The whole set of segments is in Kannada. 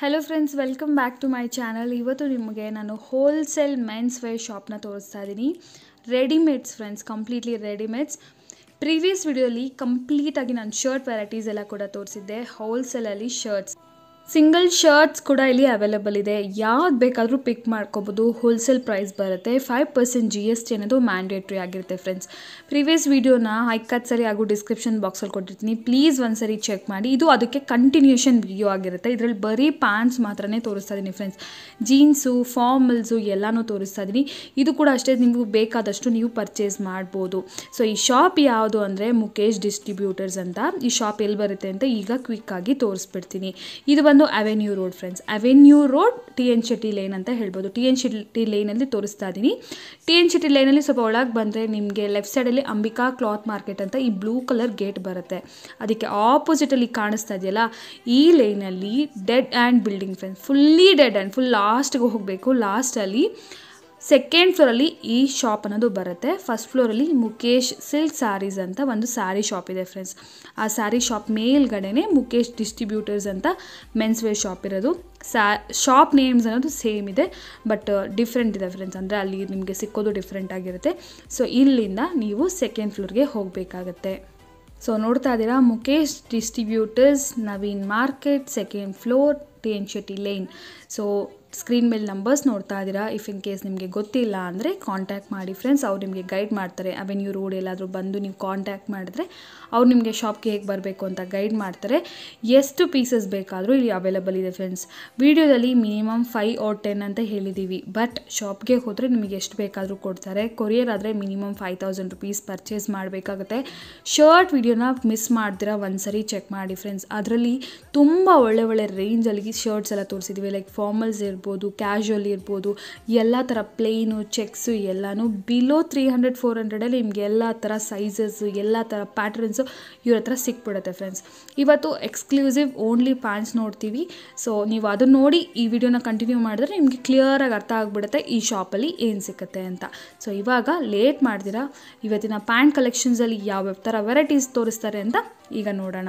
Hello friends welcome back to my channel ಇವತ್ತು ನಿಮಗೆ ನಾನು ಹೋಲ್ಸೇಲ್ ಮೆನ್ಸ್ ವೇರ್ ಶಾಪ್ನ ತೋರಿಸ್ತಾ ಇದ್ದೀನಿ readymades friends completely readymades previous ವಿಡಿಯೋಲಿ ಕಂಪ್ಲೀಟಾಗಿ ನಾನು ಶರ್ಟ್ ವೆರೈಟೀಸ್ ಎಲ್ಲ ಕೂಡ ತೋರಿಸಿದ್ದೆ ಹೋಲ್ಸೇಲಲ್ಲಿ ಶರ್ಟ್ಸ್ ಸಿಂಗಲ್ ಶರ್ಟ್ಸ್ ಕೂಡ ಇಲ್ಲಿ ಅವೈಲೇಬಲ್ ಇದೆ ಯಾವ್ದು ಬೇಕಾದರೂ ಪಿಕ್ ಮಾಡ್ಕೋಬೋದು ಹೋಲ್ಸೇಲ್ ಪ್ರೈಸ್ ಬರುತ್ತೆ five percent G S T ಅನ್ನೋದು ಮ್ಯಾಂಡೇಟ್ರಿ ಆಗಿರುತ್ತೆ ಫ್ರೆಂಡ್ಸ್ ಪ್ರೀವಿಯಸ್ ವೀಡಿಯೋನ ಹೈಕತ್ ಸರಿ ಹಾಗೂ ಡಿಸ್ಕ್ರಿಪ್ಷನ್ ಬಾಕ್ಸಲ್ಲಿ ಕೊಟ್ಟಿರ್ತೀನಿ ಪ್ಲೀಸ್ ಒಂದ್ಸರಿ ಚೆಕ್ ಮಾಡಿ ಇದು ಅದಕ್ಕೆ ಕಂಟಿನ್ಯೂಷನ್ ವಿಡಿಯೋ ಆಗಿರುತ್ತೆ ಇದರಲ್ಲಿ ಬರೀ ಪ್ಯಾಂಟ್ಸ್ ಮಾತ್ರನೇ ತೋರಿಸ್ತಾ ಇದ್ದೀನಿ ಫ್ರೆಂಡ್ಸ್ ಜೀನ್ಸು ಫಾರ್ಮಲ್ಸು ಎಲ್ಲನೂ ತೋರಿಸ್ತಾ ಇದ್ದೀನಿ ಇದು ಕೂಡ ಅಷ್ಟೇ ನಿಮಗೂ ಬೇಕಾದಷ್ಟು ನೀವು ಪರ್ಚೇಸ್ ಮಾಡ್ಬೋದು ಸೊ ಈ ಶಾಪ್ ಯಾವುದು ಅಂದರೆ ಮುಖೇಶ್ ಡಿಸ್ಟ್ರಿಬ್ಯೂಟರ್ಸ್ ಅಂತ ಈ ಶಾಪ್ ಎಲ್ಲಿ ಬರುತ್ತೆ ಅಂತ ಈಗ ಕ್ವಿಕ್ಕಾಗಿ ತೋರಿಸ್ಬಿಡ್ತೀನಿ ಇದು ಬಂದು avenue road friends avenue road T N Shetty lane ಅಂತ ಹೇಳ್ಬೋದು ಟಿ ಎನ್ ಶೆಟ್ಟಿ ಲೇನಲ್ಲಿ ತೋರಿಸ್ತಾ ಇದ್ದೀನಿ ಟಿ ಎನ್ ಶೆಟ್ಟಿ ಲೇನಲ್ಲಿ ಸ್ವಲ್ಪ ಒಳಗೆ ಬಂದರೆ ನಿಮಗೆ ಲೆಫ್ಟ್ ಸೈಡಲ್ಲಿ ಅಂಬಿಕಾ ಕ್ಲಾತ್ ಮಾರ್ಕೆಟ್ ಅಂತ ಈ ಬ್ಲೂ ಕಲರ್ ಗೇಟ್ ಬರುತ್ತೆ ಅದಕ್ಕೆ ಆಪೋಸಿಟಲ್ಲಿ ಕಾಣಿಸ್ತಾ ಇದೆಯಲ್ಲ ಈ ಲೈನಲ್ಲಿ dead and building friends fully dead and full ಲಾಸ್ಟ್ಗೆ ಹೋಗಬೇಕು ಲಾಸ್ಟಲ್ಲಿ ಸೆಕೆಂಡ್ ಫ್ಲೋರಲ್ಲಿ ಈ ಶಾಪ್ ಅನ್ನೋದು ಬರುತ್ತೆ ಫಸ್ಟ್ ಫ್ಲೋರಲ್ಲಿ ಮುಖೇಶ್ ಸಿಲ್ಕ್ ಸ್ಯಾರೀಸ್ ಅಂತ ಒಂದು ಸ್ಯಾರಿ ಶಾಪ್ ಇದೆ ಫ್ರೆಂಡ್ಸ್ ಆ ಸ್ಯಾರಿ ಶಾಪ್ ಮೇಲ್ಗಡೆನೆ ಮುಖೇಶ್ ಡಿಸ್ಟ್ರಿಬ್ಯೂಟರ್ಸ್ ಅಂತ ಮೆನ್ಸ್ ವೇರ್ ಶಾಪ್ ಇರೋದು ಸ್ಯಾ ಶಾಪ್ ನೇಮ್ಸ್ ಅನ್ನೋದು ಸೇಮ್ ಇದೆ ಬಟ್ ಡಿಫ್ರೆಂಟ್ ಇದೆ ಫ್ರೆಂಡ್ಸ್ ಅಂದರೆ ಅಲ್ಲಿ ನಿಮಗೆ ಸಿಕ್ಕೋದು ಡಿಫ್ರೆಂಟ್ ಆಗಿರುತ್ತೆ ಸೊ ಇಲ್ಲಿಂದ ನೀವು ಸೆಕೆಂಡ್ ಫ್ಲೋರ್ಗೆ ಹೋಗಬೇಕಾಗತ್ತೆ ಸೊ ನೋಡ್ತಾ ಇದ್ದೀರಾ Mukesh distributors Naveen market second floor T N Shetty lane so screen ಮೇಲೆ ನಂಬರ್ಸ್ ನೋಡ್ತಾ ಇದ್ದೀರಾ ಇಫ್ ಇನ್ ಕೇಸ್ ನಿಮಗೆ ಗೊತ್ತಿಲ್ಲ ಅಂದರೆ ಕಾಂಟ್ಯಾಕ್ಟ್ ಮಾಡಿ ಫ್ರೆಂಡ್ಸ್ ಅವ್ರು ನಿಮಗೆ ಗೈಡ್ ಮಾಡ್ತಾರೆ ಅವೆನ್ಯೂ ರೋಡ್ ಎಲ್ಲಾದರೂ ಬಂದು ನೀವು ಕಾಂಟ್ಯಾಕ್ಟ್ ಮಾಡಿದ್ರೆ ಅವ್ರು ನಿಮಗೆ ಶಾಪ್ಗೆ ಹೇಗೆ ಬರಬೇಕು ಅಂತ ಗೈಡ್ ಮಾಡ್ತಾರೆ ಎಷ್ಟು ಪೀಸಸ್ ಬೇಕಾದರೂ ಇಲ್ಲಿ ಅವೈಲಬಲ್ ಇದೆ ಫ್ರೆಂಡ್ಸ್ ವಿಡಿಯೋದಲ್ಲಿ ಮಿನಿಮಮ್ ಫೈವ್ ಆರ್ ಟೆನ್ ಅಂತ ಹೇಳಿದ್ದೀವಿ ಬಟ್ ಶಾಪ್ಗೆ ಹೋದರೆ ನಿಮಗೆ ಎಷ್ಟು ಬೇಕಾದರೂ ಕೊಡ್ತಾರೆ ಕೊರಿಯರ್ ಆದರೆ minimum five thousand rupees purchase ಮಾಡಬೇಕಾಗುತ್ತೆ ಶರ್ಟ್ ವಿಡಿಯೋನ ಮಿಸ್ ಮಾಡ್ದಿರಾ ಒಂದ್ಸರಿ ಚೆಕ್ ಮಾಡಿ ಫ್ರೆಂಡ್ಸ್ ಅದರಲ್ಲಿ ತುಂಬ ಒಳ್ಳೆ ಒಳ್ಳೆ ರೇಂಜಲ್ಲಿ ಶರ್ಟ್ಸ್ ಎಲ್ಲ ತೋರಿಸಿದ್ವಿ ಲೈಕ್ ಫಾರ್ಮಲ್ಸ್ ಇರ್ಬೋದು ಕ್ಯಾಶುವಲ್ ಇರ್ಬೋದು ಎಲ್ಲ ಥರ ಪ್ಲೇನು ಚೆಕ್ಸು ಎಲ್ಲನೂ ಬಿಲೋ ತ್ರೀ ಹಂಡ್ರೆಡ್ ಫೋರ್ ಹಂಡ್ರೆಡಲ್ಲಿ ನಿಮಗೆ ಎಲ್ಲ ಥರ ಸೈಜಸ್ಸು ಎಲ್ಲ ಥರ ಪ್ಯಾಟ್ರನ್ಸು ಇವ್ರ ಹತ್ರ ಸಿಕ್ಬಿಡುತ್ತೆ ಫ್ರೆಂಡ್ಸ್ ಇವತ್ತು ಎಕ್ಸ್ಕ್ಲೂಸಿವ್ ಓನ್ಲಿ ಪ್ಯಾಂಟ್ಸ್ ನೋಡ್ತೀವಿ ಸೊ ನೀವು ಅದನ್ನು ನೋಡಿ ಈ ವಿಡಿಯೋನ ಕಂಟಿನ್ಯೂ ಮಾಡಿದ್ರೆ ನಿಮಗೆ ಕ್ಲಿಯರಾಗಿ ಅರ್ಥ ಆಗಿಬಿಡುತ್ತೆ ಈ ಶಾಪಲ್ಲಿ ಏನು ಸಿಗುತ್ತೆ ಅಂತ ಸೊ ಇವಾಗ ಲೇಟ್ ಮಾಡ್ದಿರಾ ಇವತ್ತಿನ ಪ್ಯಾಂಟ್ ಕಲೆಕ್ಷನ್ಸಲ್ಲಿ ಯಾವ್ಯಾವ ಥರ ವೆರೈಟೀಸ್ ತೋರಿಸ್ತಾರೆ ಅಂತ ಈಗ ನೋಡೋಣ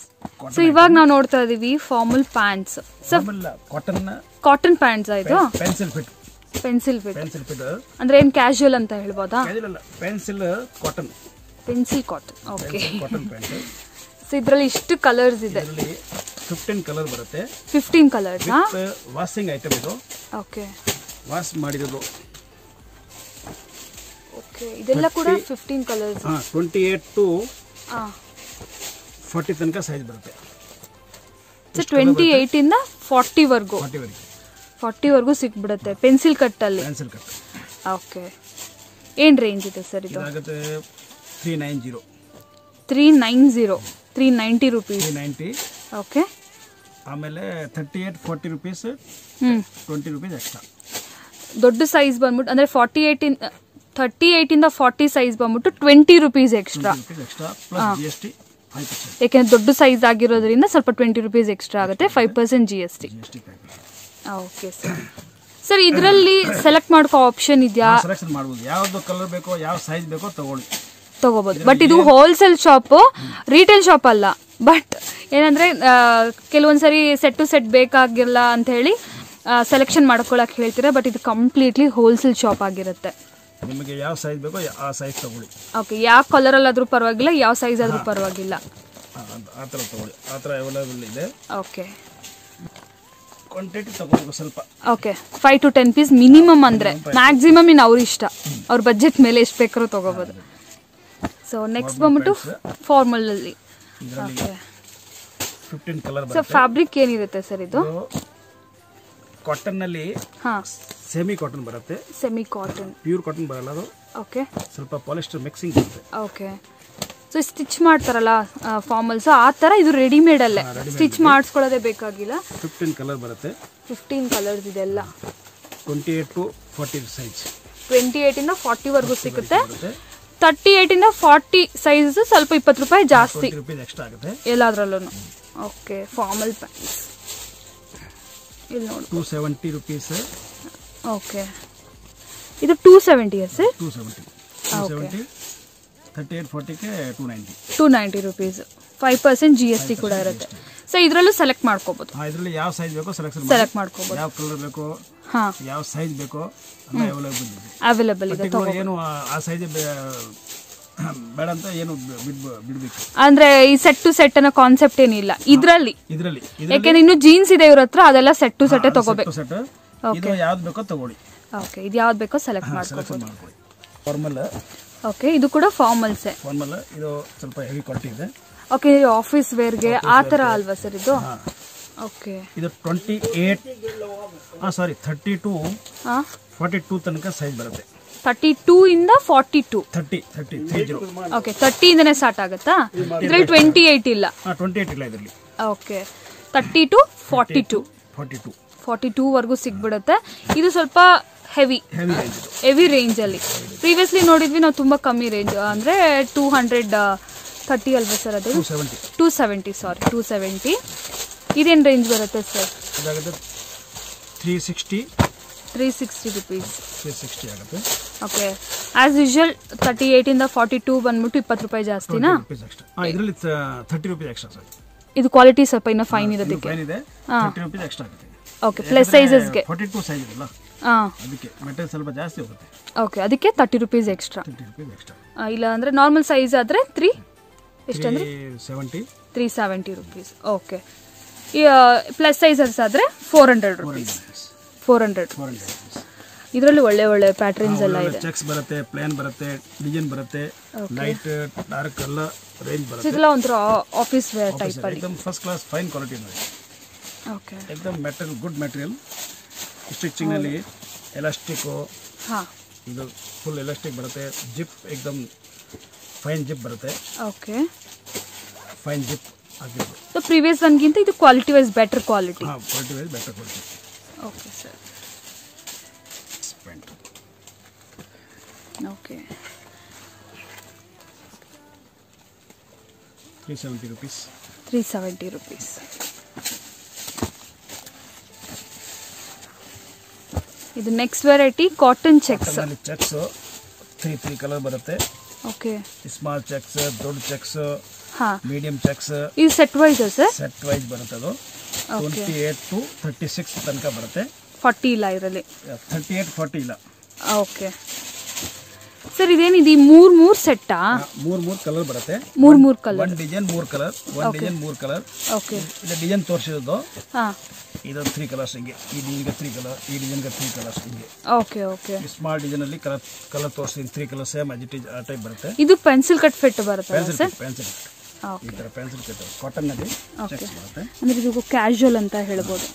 ಸೊ ಇವಾಗ ನಾವು ನೋಡ್ತಾ ಇದ್ದೀವಿ formal pants so cotton cotton pants ಆಯಿತು pencil fit pencil fit pencil fit ಅಂದ್ರೆ ಏನು ಕ್ಯಾಶುವಲ್ ಅಂತ ಹೇಳ್ಬೋದಾ ಇಲ್ಲ pencil cotton pencil cotton okay cotton pant so ಇದರಲ್ಲಿ ಇಷ್ಟು ಕಲರ್ಸ್ ಇದೆ ಇದರಲ್ಲಿ ಫಿಫ್ಟೀನ್ ಕಲರ್ ಬರುತ್ತೆ ಫಿಫ್ಟೀನ್ ಕಲರ್ಸಾ ವಾಷಿಂಗ್ ಐಟಮ್ ಇದು ಓಕೆ ವಾಶ್ ಮಾಡಿರೋದು ಓಕೆ ಇದೆಲ್ಲ ಕೂಡ ಫಿಫ್ಟೀನ್ ಕಲರ್ಸ್ ಹಾಂ ಟ್ವೆಂಟಿ ಏಟ್ ಟು ಹಾಂ ಫಾರ್ಟಿ ತನಕ ಸೈಜ್ ಬರುತ್ತೆ ಸೊ ಟ್ವೆಂಟಿ ಏಯ್ಟಿಂದ ಫಾರ್ಟಿವರೆಗೂ ಫಾರ್ಟಿವರೆಗೆ ಫಾರ್ಟಿವರೆಗೂ ಸಿಕ್ಬಿಡುತ್ತೆ ಪೆನ್ಸಿಲ್ ಕಟ್ಟಲ್ಲಿ ಪೆನ್ಸಿಲ್ ಕಟ್ ಓಕೆ ಏನು ರೇಂಜ್ ಇದೆ ಸರ್ ಇದು ಇದಾಗುತ್ತೆ three nine zero three nine zero three ninety rupees three ninety okay ಆಮೇಲೆ ಥರ್ಟಿ ಏಟ್ ಫಾರ್ಟಿ ರುಪೀಸ್ ಹ್ಞೂ ಟ್ವೆಂಟಿ ರುಪೀಸ್ ಎಕ್ಸ್ಟ್ರಾ ದೊಡ್ಡ ಸೈಜ್ ಬಂದ್ಬಿಟ್ಟು ಅಂದರೆ ಫಾರ್ಟಿ ಏಯ್ಟಿಂದ ಥರ್ಟಿ ಏಯ್ಟಿಂದ ಫಾರ್ಟಿ ಸೈಜ್ ಬಂದ್ಬಿಟ್ಟು twenty rupees extra rupees extra plus G S T five percent ಯಾಕೆಂದ್ರೆ ದೊಡ್ಡ ಸೈಜ್ ಆಗಿರೋದ್ರಿಂದ ಸ್ವಲ್ಪ ಟ್ವೆಂಟಿ ರುಪೀಸ್ ಎಕ್ಸ್ಟ್ರಾ ಆಗುತ್ತೆ five percent G S T G S T packet okay sir sir ಇದರಲ್ಲಿ ಸೆಲೆಕ್ಟ್ ಮಾಡ್ಕೋ ಆಪ್ಷನ್ ಇದೆಯಾ ಸೆಲೆಕ್ಷನ್ ಮಾಡ್ಬೋದು ಯಾವ್ದು ಕಲರ್ ಬೇಕೋ ಯಾವ ಸೈಜ್ ಬೇಕೋ ತಗೊಳ್ಳಿ ತಗೋಬಹುದು ಬಟ್ ಇದು ಹೋಲ್ಸೇಲ್ ಶಾಪ್ ರಿಟೇಲ್ ಶಾಪ್ ಅಲ್ಲ ಬಟ್ ಏನಂದ್ರೆ ಆ, ಕೆಲವೊಂದ್ಸರಿ ಸೆಟ್ ಟು ಸೆಟ್ ಬೇಕಾಗಿಲ್ಲ ಅಂತ ಹೇಳಿ ಸೆಲೆಕ್ಷನ್ ಮಾಡ್ಕೊಳಕ್ ಹೇಳ್ತೀರಾ ಬಟ್ ಇದು ಕಂಪ್ಲೀಟ್ಲಿ ಹೋಲ್ಸೇಲ್ ಶಾಪ್ ಆಗಿರುತ್ತೆ ನಿಮಗೆ ಯಾವ ಸೈಜ್ ಬೇಕೋ ಯಾ- ಆ ಸೈಜ್ ತಗೊಳ್ಳಿ ಓಕೆ ಯಾವ ಕಲರ್ ಅಲ್ಲಾದ್ರೂ ಪರವಾಗಿಲ್ಲ ಯಾವ ಸೈಜ್ ಆದ್ರೂ ಪರವಾಗಿಲ್ಲ ಆ- ಆ- ಆ ಥರ ತಗೊಳ್ಳಿ ಆ ಥರ ಅವೈಲೇಬಲ್ ಇದೆ ಓಕೆ ಕ್ವಾಂಟಿಟಿ ತಗೋಬೇಕು ಸ್ವಲ್ಪ okay five to ten piece minimum ಅಂದ್ರೆ ಮ್ಯಾಕ್ಸಿಮಮ್ ಇನ್ ಅವ್ರ ಇಷ್ಟ ಅವ್ರ ಬಜೆಟ್ ಮೇಲೆ ಎಷ್ಟು ಬೇಕಾದ್ರೂ ತಗೋಬಹುದು ಸೊ ನೆಕ್ಸ್ಟ್ ಬಂದ್ಬಿಟ್ಟು ಫಾರ್ಮಲ್ ಅಲ್ಲಿ ಇದರಲ್ಲಿ ಓಕೆ ಫಿಫ್ಟೀನ್ ಕಲರ್ ಸೊ ಬರುತ್ತೆ ಫ್ಯಾಬ್ರಿಕ್ ಏನಿರುತ್ತೆ ಸರ್ ಇದು ಕಾಟನ್ ನಲ್ಲಿ ಹಾ ಸೆಮಿ ಕಾಟನ್ ಬರುತ್ತೆ ಸೆಮಿ ಕಾಟನ್ ಪ್ಯೂರ್ ಕಾಟನ್ ಬರಲ್ಲ ಅದು ಓಕೆ ಸ್ವಲ್ಪ ಪಾಲಿಸ್ಟರ್ ಮಿಕ್ಸಿಂಗ್ ಬರುತ್ತೆ ಓಕೆ ಸೊ ಸ್ಟಿಚ್ ಮಾಡ್ತಾರಲ್ಲ ಫಾರ್ಮಲ್ಸ್ ಆ ಥರ ಇದು ರೆಡಿಮೇಡ್ ಅಲ್ಲೇ ಸ್ಟಿಚ್ ಮಾಡಿಸ್ಕೊಳ್ಳೋದೇ ಬೇಕಾಗಿಲ್ಲ ಫಿಫ್ಟೀನ್ ಕಲರ್ ಬರುತ್ತೆ ಫಿಫ್ಟೀನ್ ಕಲರ್ಸ್ ಇದೆಲ್ಲ twenty eight to forty size twenty ಏಯ್ಟಿಂದ ಫಾರ್ಟಿವರೆಗೂ ಸಿಗುತ್ತೆ ಬರುತ್ತೆ ತರ್ಟಿ ಏಯ್ಟಿಂದ ಫಾರ್ಟಿ ಸೈಜ್ ಸ್ವಲ್ಪ ಇಪ್ಪತ್ತು ರೂಪಾಯಿ ಜಾಸ್ತಿ ಟ್ವೆಂಟಿ ರುಪೀಸ್ ಎಕ್ಸ್ಟ್ರಾ ಆಗುತ್ತೆ ಎಲ್ಲಾದ್ರಲ್ಲೂ ಓಕೆ ಫಾರ್ಮಲ್ ಪ್ಯಾಂಟ್ಸ್ ಇಲ್ಲಿ ನೋಡಿ ಟೂ ಸೆವೆಂಟಿ ರುಪೀಸ್ ಓಕೆ ಇದು two seventy sir two seventy two seventy thirty eight ಫಾರ್ಟಿಗೆ two ninety two ninety rupees five percent G S T ಕೂಡ ಇರುತ್ತೆ ಸೊ ಸೊ ಇದರಲ್ಲೂ ಸೆಲೆಕ್ಟ್ ಮಾಡ್ಕೋಬೋದು ಇದರಲ್ಲಿ ಯಾವ ಸೈಜ್ ಬೇಕೋ ಸೆಲೆಕ್ಷನ್ ಸೆಲೆಕ್ಟ್ ಮಾಡ್ಕೋಬೋದು ಯಾವ ಕಲರ್ ಬೇಕೋ ಹಾಂ ಯಾವ ಸೈಜ್ ಬೇಕೋ ಎಲ್ಲ ಅವೈಲೇಬಲ್ ಇದೆ ಅವೈಲೇಬಲ್ ಇದೆ ಬಟ್ಟೆಗಳು ಏನು ಆ- ಆ ಸೈಜ್ ಬೇಡ ಅಂತ ಏನು ಬಿಡ್ ಬಿಡ್ಬೇಕು ಅಂದ್ರೆ ಈ ಸೆಟ್ ಟು ಸೆಟ್ ಅನ್ನೋ ಕಾನ್ಸೆಪ್ಟ್ ಏನಿಲ್ಲ ಇದರಲ್ಲಿ ಇದರಲ್ಲಿ ಯಾಕೆಂದ್ರೆ ಇನ್ನು ಜೀನ್ಸ್ ಇದೆ ಇವ್ರ ಹತ್ರ ಅದೆಲ್ಲ ಸೆಟ್ ಟು ಸೆಟ್ಟೇ ತಗೋಬೇಕು ಸೆಟ್ ಇದು ಯಾವ್ದು ಬೇಕೋ ತಗೊಳ್ಳಿ ಓಕೆ ಇದು ಯಾವ್ದು ಬೇಕೋ ಸೆಲೆಕ್ಟ್ ಮಾಡ್ಕೋ ಸೆಲೆಕ್ಷನ್ ಮಾಡ್ಕೊಳ್ಳಿ ಫಾರ್ಮಲ್ ಓಕೆ ಇದು ಕೂಡ ಫಾರ್ಮಲ್ಸೇ ಫಾರ್ಮಲ್ ಇದು ಸ್ವಲ್ಪ ಹೆವಿ ಕ್ವಾಲಿಟಿ ಇದೆ ಓಕೆ ಆಫೀಸ್ ವೇರ್ಗೆ ಆ ಥರ ಅಲ್ವಾ ಸರ್ ಇದು ಹಾಂ ಓಕೆ ಇದು ಟ್ವೆಂಟಿ ಏಟ್ ಹಾಂ ಸಾರಿ ಥರ್ಟಿ ಟು ಹಾಂ ಫಾರ್ಟಿ ಟೂ ತನಕ ಸೈಜ್ ಬರುತ್ತೆ ತರ್ಟಿ ಟೂ ಇಂದ forty two thirty thirty three zero okay ತರ್ಟಿಯಿಂದನೇ ಸ್ಟಾರ್ಟ್ ಆಗುತ್ತಾ ಇದ್ರಲ್ಲಿ ಟ್ವೆಂಟಿ ಏಯ್ಟ್ ಇಲ್ಲ ಹಾಂ ಟ್ವೆಂಟಿ ಏಟ್ ಇಲ್ಲ ಇದರಲ್ಲಿ okay thirty two forty two forty two forty ಟೂವರೆಗೂ ಸಿಗ್ಬಿಡುತ್ತೆ ಇದು ಸ್ವಲ್ಪ ಹೆವಿ ಹೆವಿ ರೇಂಜ್ ಇದು ಹೆವಿ ರೇಂಜಲ್ಲಿ ಪ್ರೀವಿಯಸ್ಲಿ ನೋಡಿದ್ವಿ ನಾವು ತುಂಬ ಕಮ್ಮಿ ರೇಂಜ್ ಅಂದರೆ ಟೂ ಹಂಡ್ರೆಡ್ ತರ್ಟಿ ಅಲ್ವಾ ಸರ್ ಅದು two seventy two seventy sorry two seventy ಇದೇನು ರೇಂಜ್ ಬರುತ್ತೆ ಸರ್ ಇದಾಗುತ್ತೆ three sixty three sixty rupees three sixty ಆಗುತ್ತೆ ಓಕೆ ಆ್ಯಸ್ ಯೂಶುವಲ್ ತರ್ಟಿ ಏಯ್ಟಿಂದ ಫಾರ್ಟಿ ಟೂ ಬಂದ್ಬಿಟ್ಟು ಇಪ್ಪತ್ತು ರೂಪಾಯಿ ಜಾಸ್ತಿನಾ ರುಪೀಸ್ ಎಕ್ಸ್ಟ್ರಾ ಹಾಂ ಇದರಲ್ಲಿ ಥರ್ಟಿ ರುಪೀಸ್ ಎಕ್ಸ್ಟ್ರಾ ಸರ್ ಇದು ಕ್ವಾಲಿಟಿ ಸ್ವಲ್ಪ ಇನ್ನೂ ಫೈನ್ ಇರೋದಕ್ಕೆ ಫೈನ್ ಇದೆ ಥರ್ಟಿ ರುಪೀಸ್ ಎಕ್ಸ್ಟ್ರಾ ಆಗುತ್ತೆ ಓಕೆ ಪ್ಲಸ್ ಸೈಜಸ್ಗೆ ಫಾರ್ಟಿ ಟೂ ಸೈಜ್ ಇದೆಲ್ಲ ಹಾಂ ಅದಕ್ಕೆ ಮೆಟೀರಿಯಲ್ ಸ್ವಲ್ಪ ಜಾಸ್ತಿ ಹೋಗುತ್ತೆ ಓಕೆ ಅದಕ್ಕೆ thirty rupees extra thirty rupees extra ಇಲ್ಲ ಅಂದರೆ ನಾರ್ಮಲ್ ಸೈಜ್ ಆದರೆ ತ್ರೀ ಎಷ್ಟಂದ್ರೆ three seventy three seventy rupees okay plus sizes ಆದರೆ four hundred rupees four hundred four hundred rupees ಇದರಲ್ಲಿ ಒಳ್ಳೆ ಒಳ್ಳೆ ಪ್ಯಾಟ್ರನ್ಸ್ ಎಲ್ಲ ಇದೆ ಚೆಕ್ಸ್ ಬರುತ್ತೆ ಪ್ಲೇನ್ ಬರುತ್ತೆ ಡಿಸೈನ್ ಬರುತ್ತೆ ಲೈಟ್ ಡಾರ್ಕ್ ಎಲ್ಲ ರೇಂಜ್ ಸೊ ಬರುತ್ತೆ ಇದೆಲ್ಲ ಒಂಥರ ಆಫೀಸ್ ವೇರ್ ಟೈಪ್ ಅಲ್ಲಿ एकदम ಫಸ್ಟ್ ಕ್ಲಾಸ್ ಫೈನ್ ಕ್ವಾಲಿಟಿ ನೋಡಿ ಓಕೆ एकदम ಮೆಟೀರಿಯಲ್ ಗುಡ್ ಮೆಟೀರಿಯಲ್ ಸ್ಟಿಚಿಂಗ್ ನಲ್ಲಿ ಎಲಾಸ್ಟಿಕ್ ಹಾಂ ಇದು ಫುಲ್ ಎಲಾಸ್ಟಿಕ್ ಬರುತ್ತೆ ಜಿಪ್ एकदम ಫೈನ್ ಜಿಪ್ ಬರುತ್ತೆ ಓಕೆ ಫೈನ್ ಜಿಪ್ ಹಾಕಿದ್ದು ಸೊ ಪ್ರೀವಿಯಸ್ ಒನ್ಗಿಂತ ಇದು ಕ್ವಾಲಿಟಿ ವೈಸ್ ಬೆಟರ್ ಕ್ವಾಲಿಟಿ ಹಾಂ quality wise better quality okay sir pant okay three seventy rupees three seventy rupees ಇದು ನೆಕ್ಸ್ಟ್ ವೆರೈಟಿ ಕಾಟನ್ ಚೆಕ್ಸ್ ಅಲ್ಲಿ ಚೆಕ್ಸ್ ತ್ರೀ ತ್ರೀ ಕಲರ್ ಬರುತ್ತೆ ಓಕೆ ಸ್ಮಾಲ್ ಚೆಕ್ಸ್ ದೊಡ್ಡ ಚೆಕ್ಸ್ ಹಾಂ ಮೀಡಿಯಂ ಚೆಕ್ಸ್ ಇದು set wise sir set wise ಬರುತ್ತೆ ಅದು twenty eight to thirty six ತನಕ ಬರುತ್ತೆ ಫಾರ್ಟಿ ಇಲ್ಲ ಇದರಲ್ಲಿ ಥರ್ಟಿ ಏಟ್ ಫಾರ್ಟಿ ಇಲ್ಲ ಓಕೆ ಸರ್ ಇದೇನಿದೆ ಈ ಮೂರ್ ಮೂರ್ ಸೆಟ್ಟಾ ಮೂರ್ ಮೂರ್ ಕಲರ್ ಬರುತ್ತೆ ಮೂರ್ ಮೂರ್ ಕಲರ್ ಒಂದ್ ಡಿಸೈನ್ ಮೂರ್ ಕಲರ್ ಒಂದ್ ಡಿಸೈನ್ ಮೂರ್ ಕಲರ್ ಓಕೆ ಇದು ಡಿಸೈನ್ ತೋರಿಸಿದ್ದು ಹಾಂ ಇದು ತ್ರೀ ಕಲರ್ಸ್ ಹಿಂಗೆ ಈ ಡಿಸೈನ್ಗೆ ತ್ರೀ ಕಲರ್ ಈ ಡಿಸೈನ್ಗೆ ತ್ರೀ ಕಲರ್ಸ್ ಹಿಂಗೆ ಓಕೆ ಓಕೆ ಈ ಸ್ಮಾಲ್ ಡಿಸೈನ್ ಅಲ್ಲಿ ಕಲರ್ ಕಲರ್ ತೋರಿಸಿ ತ್ರೀ ಕಲರ್ ಸೇಮ್ ಅಜಿಟಿ ಆ ಟೈಪ್ ಬರುತ್ತೆ ಇದು ಪೆನ್ಸಿಲ್ ಕಟ್ ಫಿಟ್ ಬರುತ್ತಲ್ಲ ಪೆನ್ಸಿಲ್ ಸರ್ ಪೆನ್ಸಿಲ್ ಓಕೆ ಈ ತರ ಪೆನ್ಸಿಲ್ ಕಟ್ ಕಾಟನ್ ನಲ್ಲಿ ಚೆಕ್ಸ್ ಬರುತ್ತೆ ಅಂದ್ರೆ ಇದು ಕ್ಯಾಶುವಲ್ ಅಂತ ಹೇಳ್ಬೋದು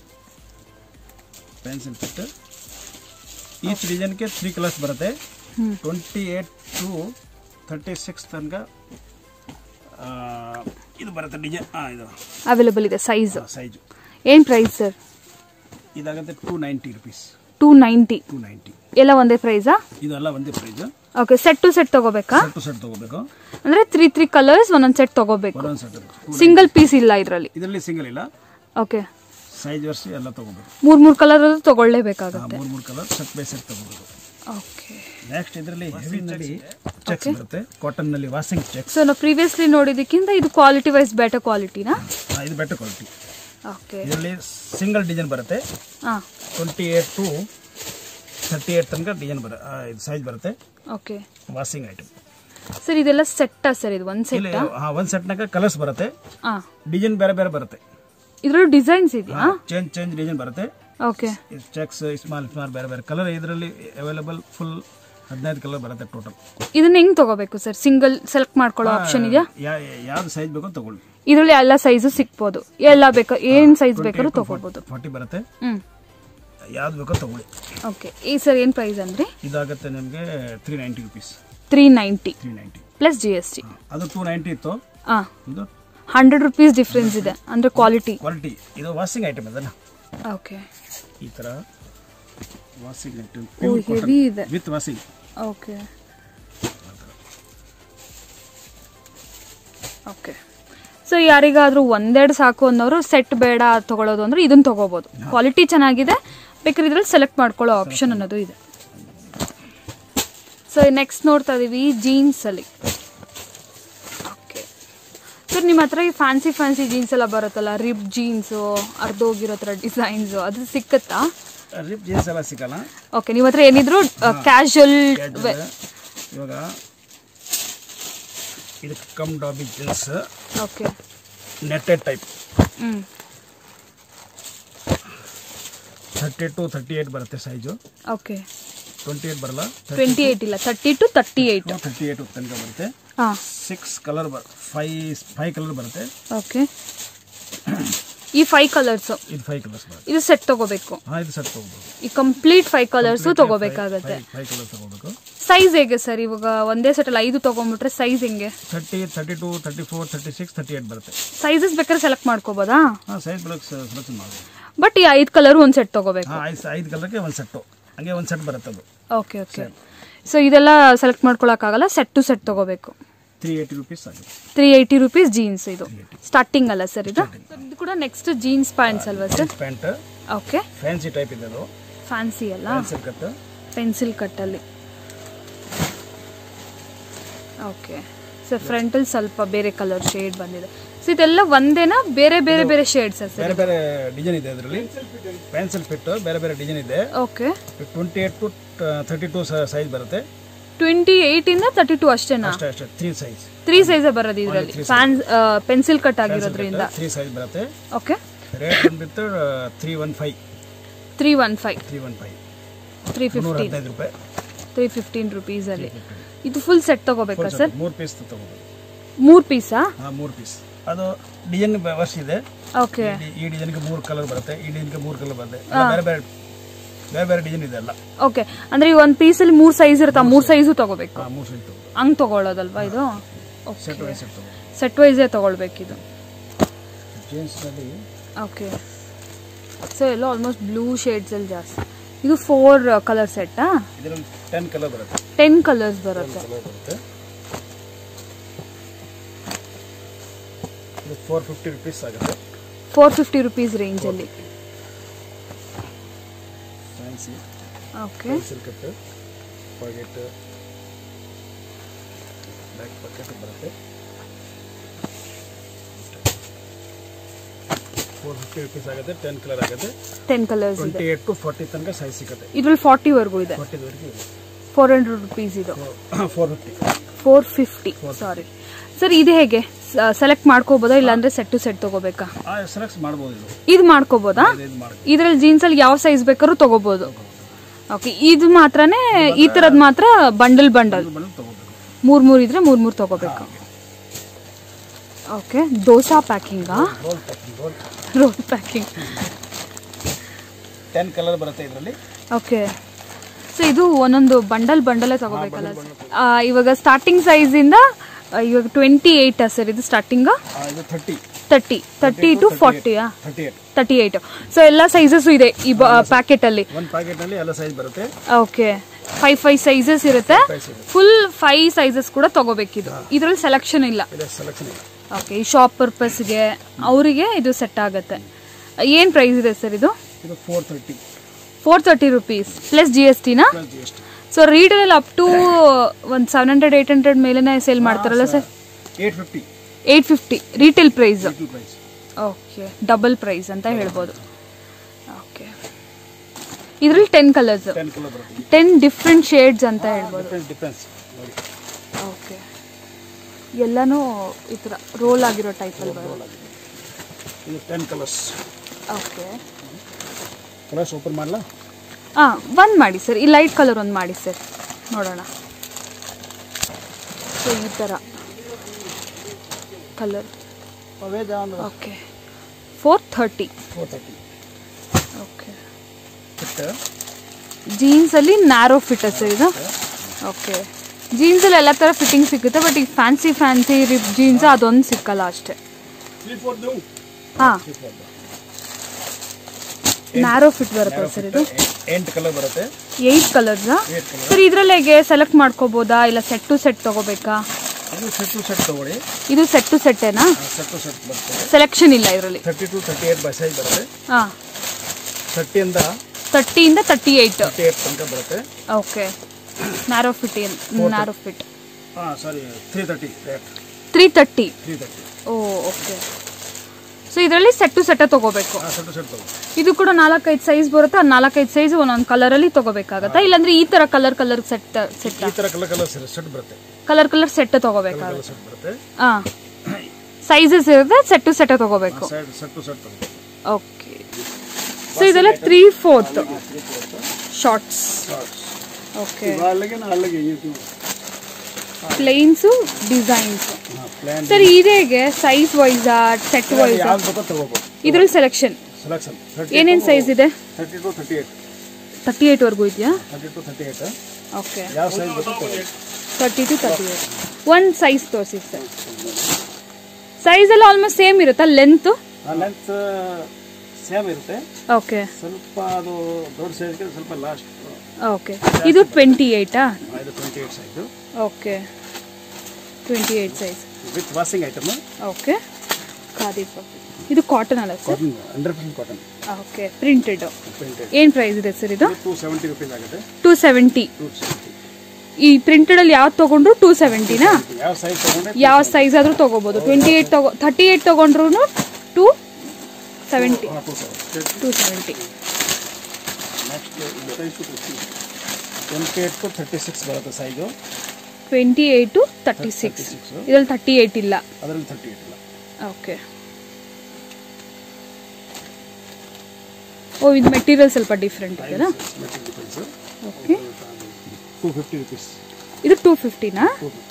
ಪೆನ್ಸಿಲ್ ಕಟ್ ಈಚ್ ಡಿಸೈನ್ಗೆ ತ್ರೀ ಕಲರ್ಸ್ ಬರುತ್ತೆ ಹ್ಮ್. Twenty eight to thirty six ತನಕ ಆ, ಇದು ಬರುತ್ತೆ ಡಿಸೈನ್ ಹಾಂ ಇದು ಅವೈಲೇಬಲ್ ಇದೆ ಸೈಜ್ ಸೈಜು ಏನ್ ಪ್ರೈಸ್ ಸರ್ ಇದಾಗುತ್ತೆ two ninety rupees two ninety two ninety ಎಲ್ಲ ಒಂದೇ ಪ್ರೈಸಾ ಇದೆಲ್ಲ ಒಂದೇ price okay set to set ತಗೋಬೇಕಾ ಸೆಟ್ ಟು ಸೆಟ್ ತಗೋಬೇಕು ಅಂದ್ರೆ ತ್ರೀ ತ್ರೀ ಕಲರ್ಸ್ ಒಂದೊಂದ್ ಸೆಟ್ ತಗೋಬೇಕು ಒಂದೊಂದು ಸೆಟ್ ಸಿಂಗಲ್ ಪೀಸ್ ಇಲ್ಲ ಇದರಲ್ಲಿ ಇದರಲ್ಲಿ ಸಿಂಗಲ್ ಇಲ್ಲ ಓಕೆ ಸೈಜ್ ವರ್ಸಿ ಎಲ್ಲ ತಗೋಬೇಕು ಮೂರ್ ಮೂರ್ ಕಲರ್ ತಗೊಳ್ಳೇಬೇಕಾಗತ್ತೆ ಮೂರು ಮೂರು ಕಲರ್ ಸೆಟ್ ಬೈ ಸೆಟ್ ತಗೋಬೇಕು ಓಕೆ ನೆಕ್ಸ್ಟ್ ಇದರಲ್ಲಿ ಹೆವಿನಲ್ಲಿ ಚೆಕ್ಸ್ ಬರುತ್ತೆ ಕಾಟನ್ ನಲ್ಲಿ ವಾಷಿಂಗ್ ಚೆಕ್ಸ್ ಸೊ ನಾವು ಪ್ರೀವಿಯಸ್ಲಿ ನೋಡಿದಕ್ಕಿಂತ ಇದು ಕ್ವಾಲಿಟಿ ವೈಸ್ ಬೆಟರ್ ಕ್ವಾಲಿಟಿನಾ ಇದು ಬೆಟರ್ ಕ್ವಾಲಿಟಿ ಓಕೆ ಇದರಲ್ಲಿ ಸಿಂಗಲ್ ಡಿಸೈನ್ ಬರುತ್ತೆ ಹಾಂ twenty eight to thirty eight ತನಕ ಡಿಸೈನ್ ಬರ ಆ, ಇದು ಸೈಜ್ ಬರುತ್ತೆ ಓಕೆ ವಾಷಿಂಗ್ ಐಟಮ್ ಸರ್ ಇದೆಲ್ಲ ಸೆಟ್ಟಾ ಸರ್ ಇದು ಒಂದು ಇಲ್ಲಿ ಸೆಟ್ಟಾ ಹಾಂ ಒಂದು ಸೆಟ್ನಾಗ ಕಲರ್ಸ್ ಬರುತ್ತೆ ಹಾಂ ಡಿಸೈನ್ ಬೇರೆ ಬೇರೆ ಬರುತ್ತೆ ಇದ್ರಲ್ಲಿ ಡಿಸೈನ್ಸ್ ಇದೆಯಾ ಚೇಂಜ್ ಚೇಂಜ್ ಡಿಸೈನ್ ಬರುತ್ತೆ ಓಕೆ ಚೆಕ್ಸ್ ಸ್ಮಾಲ್ ಸ್ಮಾಲ್ ಬೇರೆ ಬೇರೆ ಕಲರ್ ಇದರಲ್ಲಿ ಅವೈಲೇಬಲ್ ಫುಲ್ ಹದಿನೈದು ಕಲರ್ ಬರುತ್ತೆ ಟೋಟಲ್ ಇದನ್ನ ಹೆಂಗ್ ತಗೋಬೇಕು ಸರ್ ಸಿಂಗಲ್ ಸೆಲೆಕ್ಟ್ ಮಾಡ್ಕೊಳ್ಳೋ ಆಪ್ಷನ್ ಇದೆಯಾ ಯಾವ್ದು ಸೈಜ್ ಬೇಕೋ ತಗೊಳ್ಳಿ ಇದರಲ್ಲಿ ಎಲ್ಲ ಸೈಜು ಸಿಗ್ಬೋದು ಎಲ್ಲ ಬೇಕಾ ಏನ್ ಸೈಜ್ ಬೇಕಾದ್ರೂ ತಗೋಬಹುದು ಫಾರ್ಟಿ ಬರುತ್ತೆ ಹ್ಮ್ ಯಾವ್ದು ಬೇಕೋ ತಗೊಳ್ಳಿ ಓಕೆ ಈ ಸರ್ ಏನ್ ಪ್ರೈಸ್ ಅಂದ್ರೆ ಇದಾಗುತ್ತೆ ನಿಮಗೆ three ninety rupees three ninety three ninety plus G S T ಅದು ಟೂ ನೈಂಟಿ ಇತ್ತು ಹಾ ಇದು ಹಂಡ್ರೆಡ್ ರುಪೀಸ್ ಡಿಫ್ರೆನ್ಸ್ ಇದೆ ಅಂದ್ರೆ ಕ್ವಾಲಿಟಿ ಕ್ವಾಲಿಟಿ ಇದು ವಾಷಿಂಗ್ ಐಟಮ್ ಅದನ್ನ ಓಕೆ ಈ ಥರ ವಾಷಿಂಗ್ ಐಟಮ್ ಓ ಹೆವಿ ಇದೆ with washing okay okay so ಯಾರಿಗಾದ್ರೂ ಒಂದೆರಡು ಸಾಕು ಅನ್ನೋರು ಸೆಟ್ ಬೇಡ ತಗೊಳ್ಳೋದು ಅಂದ್ರೆ ಇದನ್ನ ತಗೋಬಹುದು ಕ್ವಾಲಿಟಿ ಚೆನ್ನಾಗಿದೆ ಬೇಕಾದ್ರೆ ಇದ್ರಲ್ಲಿ ಸೆಲೆಕ್ಟ್ ಮಾಡ್ಕೊಳ್ಳೋ ಆಪ್ಷನ್ ಅನ್ನೋದು ಇದೆ ಸೊ ನೆಕ್ಸ್ಟ್ ನೋಡ್ತಾ ಇದೀವಿ ಜೀನ್ಸ್ ಅಲ್ಲಿ ಓಕೆ ಸರ್ ನಿಮ್ಮ ಹತ್ರ ಈ ಫ್ಯಾನ್ಸಿ ಫ್ಯಾನ್ಸಿ ಜೀನ್ಸ್ ಎಲ್ಲ ಬರುತ್ತಲ್ಲ ರಿಬ್ ಜೀನ್ಸು ಅರ್ಧೋಗಿರೋ ಥರ ಡಿಸೈನ್ಸು ಅದು ಸಿಕ್ಕತ್ತಾ ರಿಪ್ ಜೀನ್ಸ್ ಎಲ್ಲ ಸಿಗಲ್ಲ ಓಕೆ ನಿಮ್ಮ ಹತ್ರ ಏನಿದ್ರು ಕ್ಯಾಶುವಲ್ Casual. ಇವಾಗ ಇದು cum dobby jeans okay knitted type ಹ್ಞೂ ಥರ್ಟಿ ಟು ಥರ್ಟಿ ಏಯ್ಟ್ ಬರುತ್ತೆ ಸೈಜು ಓಕೆ ಟ್ವೆಂಟಿ ಏಯ್ಟ್ ಬರಲ್ಲ ಟ್ವೆಂಟಿ ಏಯ್ಟ್ ಇಲ್ಲ thirty to thirty eight thirty eight ತನಕ ಬರುತ್ತೆ ಹಾಂ ಸಿಕ್ಸ್ ಕಲರ್ ಬರ್ ಫೈ ಫೈವ್ ಕಲರ್ ಬರುತ್ತೆ ಓಕೆ ಈ ಫೈವ್ ಕಲರ್ಸು ಇದು ಫೈವ್ ಕಲರ್ಸ್ ಬರುತ್ತೆ ಇದು ಸೆಟ್ ತಗೋಬೇಕು ಹಾಂ ಇದು ಸೆಟ್ ತೊಗೋಬೋದು ಈ ಕಂಪ್ಲೀಟ್ ಫೈವ್ ಕಲರ್ಸು ತಗೋಬೇಕಾಗತ್ತೆ ಫೈವ್ ಕಲರ್ ತೊಗೋಬೇಕು ಸೈಜ್ ಹೇಗೆ ಸರ್ ಇವಾಗ ಒಂದೇ ಸೆಟಲ್ಲಿ ಐದು ತಗೊಂಡ್ಬಿಟ್ರೆ ಸೈಜ್ ಹೆಂಗೆ thirty thirty to thirty four thirty six thirty eight ಬರುತ್ತೆ ಸೈಜಸ್ ಬೇಕಾದ್ರೆ ಸೆಲೆಕ್ಟ್ ಮಾಡ್ಕೋಬೋದಾ ಹಾಂ ಸೈಜ್ ಬರೋಕ್ಕೆ ಸೆಲೆಕ್ಷನ್ ಮಾಡ್ಬೋದು ಬಟ್ ಈ ಐದು ಕಲರ್ ಒಂದು ಸೆಟ್ ತಗೋಬೇಕು ಹಾಂ ಐದು ಐದು ಕಲರ್ಗೆ ಒಂದು ಸೆಟ್ಟು ಹಂಗೆ ಒಂದು ಸೆಟ್ ಬರುತ್ತೆ ಅದು ಓಕೆ ಓಕೆ ಸೊ ಇದೆಲ್ಲ ಸೆಲೆಕ್ಟ್ ಮಾಡ್ಕೊಳಕ್ಕಾಗಲ್ಲ ಸೆಟ್ ಟು ಸೆಟ್ ತಗೋಬೇಕು ತ್ರೀ ಏಯ್ಟಿ ರುಪೀಸ್ ಆಗುತ್ತೆ ತ್ರೀ ಏಯ್ಟಿ ರುಪೀಸ್ ಜೀನ್ಸ್ ಇದು ಸ್ಟಾರ್ಟಿಂಗ್ ಅಲ್ಲ ಸರ್ ಇದು Sir, ಇದು ಕೂಡ ನೆಕ್ಸ್ಟ್ ಜೀನ್ಸ್ ಪ್ಯಾಂಟ್ಸ್ ಅಲ್ವಾ sir pant okay fancy type ಇದೆ ಅದು ಫ್ಯಾನ್ಸಿ ಅಲ್ಲ ಪೆನ್ಸಿಲ್ ಕಟ್ ಪೆನ್ಸಿಲ್ ಕಟ್ಟಲ್ಲಿ ಓಕೆ ಸರ್ ಫ್ರಂಟಲ್ಲಿ ಸ್ವಲ್ಪ ಬೇರೆ ಕಲರ್ ಶೇಡ್ ಬಂದಿದೆ ಸೊ ಇದೆಲ್ಲ ಒಂದೇನಾ ಬೇರೆ ಬೇರೆ ಬೇರೆ ಶೇಡ್ಸ್ ಸರ್ ಬೇರೆ ಬೇರೆ ಡಿಸೈನ್ ಇದೆ ಅದರಲ್ಲಿ ಪೆನ್ಸಿಲ್ ಫಿಟ್ ಬೇರೆ ಬೇರೆ ಡಿಸೈನ್ ಇದೆ okay twenty eight to thirty two size ಬರುತ್ತೆ ಟ್ವೆಂಟಿ ಏಯ್ಟಿಂದ ತರ್ಟಿ ಟು ಅಷ್ಟೇನಾ ಅಷ್ಟೇ ಅಷ್ಟೇ ತ್ರೀ ಸೈಜ್ ತ್ರೀ ಸೈಜೇ ಬರೋದು ಇದರಲ್ಲಿ ಫ್ಯಾನ್ ಪೆನ್ಸಿಲ್ ಕಟ್ ಆಗಿರೋದ್ರಿಂದ ತ್ರೀ ಸೈಜ್ ಬರುತ್ತೆ ಓಕೆ ರೇಟ್ ಬಂದ್ಬಿಟ್ಟು three one five three one five three one five three ನೂರ ಫಿಫ್ಟೀನ್ ಹದಿನೈದು ರೂಪಾಯಿ ತ್ರೀ ಫಿಫ್ಟೀನ್ ರುಪೀಸಲ್ಲಿ ಇದು ಫುಲ್ ಸೆಟ್ ತಗೋಬೇಕಾ ಸರ್ ಮೂರು ಪೀಸ್ ತಗೋಬೋದು ಮೂರು ಪೀಸಾ ಹಾಂ ಮೂರು ಪೀಸ್ ಅದು ಡಿಸೈನ್ ವರ್ಷ ಇದೆ ಓಕೆ ಈ- ಈ ಡಿಸೈನ್ಗೆ ಮೂರು ಕಲರ್ ಬರುತ್ತೆ ಈ ಡಿಸೈನ್ಗೆ ಮೂರು ಕಲರ್ ಬರುತ್ತೆ ಎಲ್ಲ ಬೇರೆ ಬೇರೆ ಬೇರೆ ಬೇರೆ ಡಿಸೈನ್ ಇದೆ ಎಲ್ಲ ಓಕೆ ಅಂದ್ರೆ ಈ ಒಂದು ಪೀಸಲ್ಲಿ ಮೂರು ಸೈಜ್ ಇರುತ್ತಾ ಮೂರು ಸೈಜು ತಗೋಬೇಕು ಹಾಂ ಮೂರು ಸೈಜ್ ತಗೋಬೋದು ಹಂಗ್ ತಗೊಳ್ಳೋದಲ್ವಾ ಇದು ಸೆಟ್ ವೈಸ್ ಸೆಟ್ ತಗೋಬೋದು ಸೆಟ್ ವೈಸೇ ತಗೊಳ್ಬೇಕಿದು ಜೀನ್ಸ್ನಲ್ಲಿ ಓಕೆ ಸೊ ಎಲ್ಲ ಆಲ್ಮೋಸ್ಟ್ ಬ್ಲೂ ಶೇಡ್ಸಲ್ಲಿ ಜಾಸ್ತಿ ಇದು ಫೋರ್ ಕಲರ್ ಸೆಟ್ಟಾ ಇದರಲ್ಲಿ ಟೆನ್ ಕಲರ್ ಬರುತ್ತೆ ಟೆನ್ ಕಲರ್ಸ್ ಬರುತ್ತೆ ಕಲರ್ ಬರುತ್ತೆ ಇದು ಫೋರ್ ಫಿಫ್ಟಿ ರುಪೀಸ್ ಆಗುತ್ತೆ ಫೋರ್ ಫಿಫ್ಟಿ ರುಪೀಸ್ ರೇಂಜಲ್ಲಿ fancy okay pencil cut pocket back pocket ಬರುತ್ತೆ ಫೋರ್ ಫಿಫ್ಟಿ ರುಪೀಸ್ ಆಗುತ್ತೆ ಟೆನ್ ಕಲರ್ ಆಗುತ್ತೆ ಟೆನ್ ಕಲರ್ಸ್ ಇದೆ ಟ್ವೆಂಟಿ ಏಟ್ ಟು ಫಾರ್ಟಿ ತನಕ ಸೈಜ್ ಸಿಗುತ್ತೆ ಇದ್ರಲ್ಲಿ ಫಾರ್ಟಿವರೆಗೂ ಇದೆ ಫಾರ್ಟಿವರೆಗೂ ಇದೆ ಫೋರ್ ಹಂಡ್ರೆಡ್ ರುಪೀಸ್ ಇದು four fifty four fifty sorry sir ಇದು ಹೇಗೆ ಸೆಲೆಕ್ಟ್ ಮಾಡ್ಕೋಬೋದಾ ಇಲ್ಲಾಂದ್ರೆ ಸೆಟ್ ಟು ಸೆಟ್ ತಗೋಬೇಕಾ ಸೆಲೆಕ್ಟ್ ಮಾಡ್ಬೋದು ಇದು ಇದು ಮಾಡ್ಕೋಬೋದಾ ಇದು ಮಾಡಿ ಇದ್ರಲ್ಲಿ ಜೀನ್ಸಲ್ಲಿ ಯಾವ ಸೈಜ್ ಬೇಕಾದ್ರೂ ತಗೋಬೋದು ಓಕೆ ಇದು ಮಾತ್ರನೇ ಈ ಥರದ್ದು ಮಾತ್ರ ಬಂಡಲ್ ಬಂಡಲ್ ಬಂದು ತಗೋಬೇಕು ಮೂರ್ ಮೂರ್ ಇದ್ರೆ ಮೂರ್ ಮೂರ್ ತಗೋಬೇಕು ಓಕೆ ದೋಸಾ ಪ್ಯಾಕಿಂಗಾ roll packing roll roll packing ten colour ಬರುತ್ತೆ ಇದರಲ್ಲಿ ಓಕೆ ಸೊ ಇದು ಒಂದೊಂದು ಬಂಡಲ್ ಬಂಡಲೇ ತಗೋಬೇಕಲ್ಲ ಆ, ಇವಾಗ ಸ್ಟಾರ್ಟಿಂಗ್ ಸೈಜಿಂದ ಇವಾಗ ಟ್ವೆಂಟಿ ಏಯ್ಟಾ ಸರ್ ಇದು ಸ್ಟಾರ್ಟಿಂಗ ಇದು ಥರ್ಟಿ ತರ್ಟಿ ತರ್ಟಿ ಟು ಫಾರ್ಟಿಯಾ thirty eight thirty eight so ಎಲ್ಲ ಸೈಜಸ್ ಇದೆ ಈ ಪ್ಯಾಕೆಟ್ ಅಲ್ಲಿ ಒಂದು ಪ್ಯಾಕೆಟ್ನಲ್ಲಿ ಎಲ್ಲ ಸೈಜ್ ಬರುತ್ತೆ ಓಕೆ ಫೈವ್ ಫೈವ್ ಸೈಜಸ್ ಇರುತ್ತೆ Size ಇದೆ. ಫುಲ್ ಫೈವ್ ಸೈಜಸ್ ಕೂಡ ತಗೋಬೇಕಿದು ಇದ್ರಲ್ಲಿ ಸೆಲೆಕ್ಷನ್ ಇಲ್ಲ ಇದೆ ಸೆಲೆಕ್ಷನ್ ಇದೆ ಓಕೆ ಈ ಶಾಪ್ ಪರ್ಪಸ್ಗೆ ಅವರಿಗೆ ಇದು ಸೆಟ್ ಆಗುತ್ತೆ ಏನು ಪ್ರೈಸ್ ಇದೆ ಸರ್ ಇದು ಇದು four thirty four thirty rupees plus G S ಟಿನಾ plus G S T so retail up to ಒಂದು ಸೆವೆನ್ ಹಂಡ್ರೆಡ್ ಏಯ್ಟ್ ಹಂಡ್ರೆಡ್ ಮೇಲೆನೇ ಸೇಲ್ ಮಾಡ್ತಾರಲ್ಲ sir eight fifty eight fifty retail price to price okay double price ಅಂತ ಹೇಳ್ಬೋದು ಓಕೆ ಇದರಲ್ಲಿ ಟೆನ್ ಕಲರ್ಸ್ ಟೆನ್ ಕಲರ್ ಬರುತ್ತೆ ಟೆನ್ ಡಿಫ್ರೆಂಟ್ ಶೇಡ್ಸ್ ಅಂತ ಹೇಳ್ಬೋದು ಡಿಫ್ರೆನ್ಸ್ ಡಿಫ್ರೆನ್ಸ್ ನೋಡಿ ಓಕೆ ಎಲ್ಲನೂ ಈ ಥರ ರೋಲ್ ಆಗಿರೋ ಟೈಪಲ್ಲಿ ಬರೋದು ಇದು ten colours okay colours open ಮಾಡಲಾ ಹಾಂ ಒಂದು ಮಾಡಿ ಸರ್ ಈ ಲೈಟ್ ಕಲರ್ ಒಂದು ಮಾಡಿ ಸರ್ ನೋಡೋಣ ಸೊ ಈ ಥರ ಕಲರ್ ಅವೇ ಜಾನ್ okay four thirty four thirty okay fit ಜೀನ್ಸಲ್ಲಿ ನ್ಯಾರೋ ಫಿಟ್ ಸರ್ ಇದು ಓಕೆ ಜೀನ್ಸಲ್ಲಿ ಎಲ್ಲ ಥರ ಫಿಟ್ಟಿಂಗ್ ಸಿಗುತ್ತೆ ಬಟ್ ಈಗ ಫ್ಯಾನ್ಸಿ ಫ್ಯಾನ್ಸಿ ರಿಪ್ ಜೀನ್ಸ್ ಅದೊಂದು ಸಿಕ್ಕಲ್ಲ ಅಷ್ಟೇ ತ್ರೀ ಫೋರ್ ದೂ ಹಾಂ ತ್ರೀ ಫೋರ್ ನ್ಯಾರೋ ಫಿಟ್ ಬರುತ್ತೆ ಸರ್ ಇದು ಎಂಟು ಕಲರ್ ಬರುತ್ತೆ ಏಯ್ಟ್ ಕಲರ್ಸಾ ಏಟ್ ಕಲರ್ ಸರ್ ಇದ್ರಲ್ಲಿ ಹೇಗೆ ಸೆಲೆಕ್ಟ್ ಮಾಡ್ಕೋಬೋದಾ ಇಲ್ಲ ಸೆಟ್ ಟು ಸೆಟ್ ತಗೋಬೇಕಾ ಅದು ಸೆಟ್ ಟು ಸೆಟ್ ತಗೊಳ್ಳಿ ಇದು ಸೆಟ್ ಟು ಸೆಟ್ಟೇನಾ ಸೆಟ್ ಟು ಸೆಟ್ ಬರುತ್ತೆ ಸೆಲೆಕ್ಷನ್ ಇಲ್ಲ ಇದರಲ್ಲಿ thirty to thirty eight by size ಬರುತ್ತೆ ಹಾಂ ತರ್ಟಿಯಿಂದ ತರ್ಟಿಯಿಂದ ತರ್ಟಿ ಏಯ್ಟ್ ತರ್ಟಿ ಏಟ್ ತನಕ ಬರುತ್ತೆ okay narrow fit narrow fit ಹಾಂ sorry three thirty rate three thirty three thirty oh okay so ಇದರಲ್ಲಿ ಸೆಟ್ ಟು ಸೆಟ್ ತಗೋಬೇಕು ಹಾಂ ಸೆಟ್ ಸೆಟ್ ತಗೋ ಇದು ಕೂಡ ನಾಲ್ಕೈದು ಸೈಜ್ ಬರುತ್ತೆ ಆ ನಾಲ್ಕೈದು ಸೈಜ್ ಒಂದೊಂದು ಕಲರಲ್ಲಿ ತಗೋಬೇಕಾಗತ್ತಾ ಇಲ್ಲಾಂದ್ರೆ ಈ ತರ ಕಲರ್ ಕಲರ್ ಸೆಟ್ ಸೆಟ್ ಈ ಥರ ಕಲರ್ ಕಲರ್ ಸೆಟ್ ಬರುತ್ತೆ ಕಲರ್ ಕಲರ್ ಸೆಟ್ ತಗೋಬೇಕಾಗುತ್ತೆ ಕಲರ್ ಸೆಟ್ ಬರುತ್ತೆ ಹಾ ಸೈಜಸ್ ಇರುತ್ತೆ ಸೆಟ್ ಟು ಸೆಟ್ ತಗೋಬೇಕು ಸೈಡ್ ಸೆಟ್ ಟು ಸೆಟ್ ತಗೋ ಓಕೆ ಸೊ ಇದೆಲ್ಲ ತ್ರೀ ಫೋರ್ತ್ ಶಾರ್ಟ್ಸ್ ಓಕೆ ಅಲ್ಲಿಗೆ ಅಲ್ಲಿಗೆ ಇದು ಪ್ಲೇನ್ಸು ಡಿಸೈನ್ಸ್ ಪ್ಲಾನ್ ಸರ್ ಇದೇಗೆ ಸೈಜ್ ವೈಸ್ ಸೆಟ್ ವೈಸ್ ಯಾವ್ದು ಬೇಕೋ ತಗೋಬೋದು ಇದ್ರಲ್ಲಿ ಸೆಲೆಕ್ಷನ್ ಸೆಲೆಕ್ಷನ್ ಏನೇನು ಸೈಜ್ ಇದೆ thirty to thirty eight thirty eight ವರ್ಗೂ ಇದೆಯಾ thirty to thirty eight okay ಯಾವ ಸೈಜ್ ಬೇಕೋ ತಗೋ thirty to thirty eight one size ತೋರಿಸಿ ಸರ್ ಸೈಜ್ ಎಲ್ಲ ಆಲ್ಮೋಸ್ಟ್ ಸೇಮ್ ಇರುತ್ತಾ ಲೆಂತ್ ಲೆಂತ್ ಸೇಮ್ ಇರುತ್ತೆ ಓಕೆ ಸ್ವಲ್ಪ ಅದು ದೊಡ್ಡ ಸೈಜ್ಗೆ ಸ್ವಲ್ಪ ಲಾಸ್ಟ್ ಓಕೆ ಇದು ಟ್ವೆಂಟಿ ಏಯ್ಟಾ ಇದು twenty eight size okay twenty eight size with washing item okay khadi ಪಪ್ಪಿ ಇದು ಕಾಟನ್ ಅಲ್ಲ sir cotton hundred percent cotton okay printed printed ಏನು ಪ್ರೈಸ್ ಇದೆ ಸರ್ ಇದು ಟೂ ಸೆವೆಂಟಿ ರುಪೀಸ್ ಆಗುತ್ತೆ ಟೂ ಸೆವೆಂಟಿ ಟೂ ಸೆವೆಂಟಿ ಈ ಪ್ರಿಂಟೆಡ್ ಅಲ್ಲಿ ಯಾವ್ದು ತಗೊಂಡ್ರು ಟೂ ಸೆವೆಂಟಿನಾ ಯಾವ ಸೈಜ್ ತಗೊಂಡ್ರೆ ಯಾವ ಸೈಜ್ ಆದ್ರೂ ತಗೋಬಹುದು ಟ್ವೆಂಟಿ ಏಟ್ ತಗೋ ಥರ್ಟಿ ಏಟ್ ತಗೊಂಡ್ರು two seventy two seventy two seventy next twenty eight to thirty six ಬರುತ್ತೆ size twenty eight to thirty six six ಇದ್ರಲ್ಲಿ ತರ್ಟಿ ಏಟ್ ಇಲ್ಲ ಅದರಲ್ಲಿ ಥರ್ಟಿ ಏಟ್ ಇಲ್ಲ ಓಕೆ ಓ ಇದು ಮೆಟೀರಿಯಲ್ ಸ್ವಲ್ಪ ಡಿಫ್ರೆಂಟ್ ಇದೆನಾ difference okay two fifty rupees ಇದು ಟೂ ಫಿಫ್ಟಿನಾ two fifty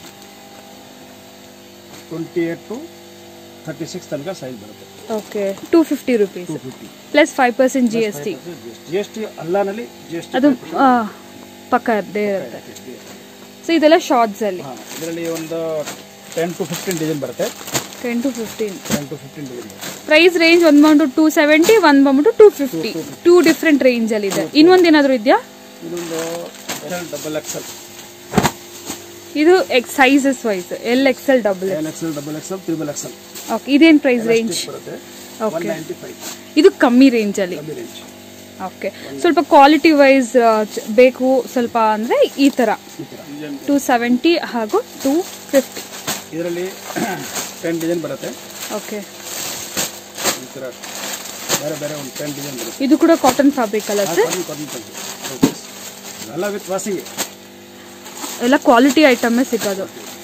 twenty eight to thirty six ತನಕ ಸೈಜ್ ಬರುತ್ತೆ okay two fifty rupees two fifty plus five percent G S T G S T ಅಲ್ಲಾನಲ್ಲಿ ಜಿ ಎಸ್ ಟಿ ಅದು ಆ, ಪಕ್ಕ ಇದ್ದೇ ಇರುತ್ತೆ ಸೊ ಇದೆಲ್ಲ ಶಾರ್ಟ್ಸ್ ಅಲ್ಲಿ ಹಾಂ ಇದರಲ್ಲಿ ಒಂದು ಟೆನ್ ಟು ಫಿಫ್ಟೀನ್ ಡಿಸೈನ್ ಬರುತ್ತೆ ten to fifteen ten to fifteen design ಬರುತ್ತೆ ಪ್ರೈಸ್ ರೇಂಜ್ ಒಂದು ಬಂದು ಟೂ ಸೆವೆಂಟಿ ಒಂದು ಬಂದ್ಬಿಟ್ಟು two fifty two different range ಅಲ್ಲಿ ಇದೆ ಇನ್ನೊಂದು ಏನಾದರೂ ಇದೆಯಾ ಇದೊಂದು ಎಲ್ ಡಬಲ್ ಎಕ್ಸೆಲ್ ಇದು X sizes wise L XL double L XL double XL triple XL okay ಇದೇನು ಪ್ರೈಸ್ ರೇಂಜ್ ಬರುತ್ತೆ ಓಕೆ ಒನ್ ನೈಂಟಿ ಫೈವ್ ಇದು ಕಮ್ಮಿ ರೇಂಜ್ ಅಲ್ಲಿ ಕಮ್ಮಿ ರೇಂಜ್ ಓಕೆ ಸ್ವಲ್ಪ ಕ್ವಾಲಿಟಿ ವೈಸ್ ಬೇಕು ಸ್ವಲ್ಪ ಅಂದರೆ ಈ ಥರ ಈ ಥರ ಟೂ ಸೆವೆಂಟಿ ಹಾಗೂ ಟೂ ಫಿಫ್ಟಿ ಇದರಲ್ಲಿ ಟೆನ್ ಡಿಸೈನ್ ಬರುತ್ತೆ ಓಕೆ ಈ ಥರ ಬೇರೆ ಬೇರೆ ಒಂದು ಟೆನ್ ಡಿಸೈನ್ ಬರುತ್ತೆ ಇದು ಕೂಡ ಕಾಟನ್ ಫ್ಯಾಬ್ರಿಕ್ ಅಲ್ಲ ಸರ್ ಕಾಟನ್ ಕಾಟನ್ ಕಾಟನ್ ಎಲ್ಲ ವಿತ್ ವಾಷಿಂಗ್ ಎಲ್ಲ ಕ್ವಾಲಿಟಿ ಐಟಮ್ಮೇ ಸಿಗೋದು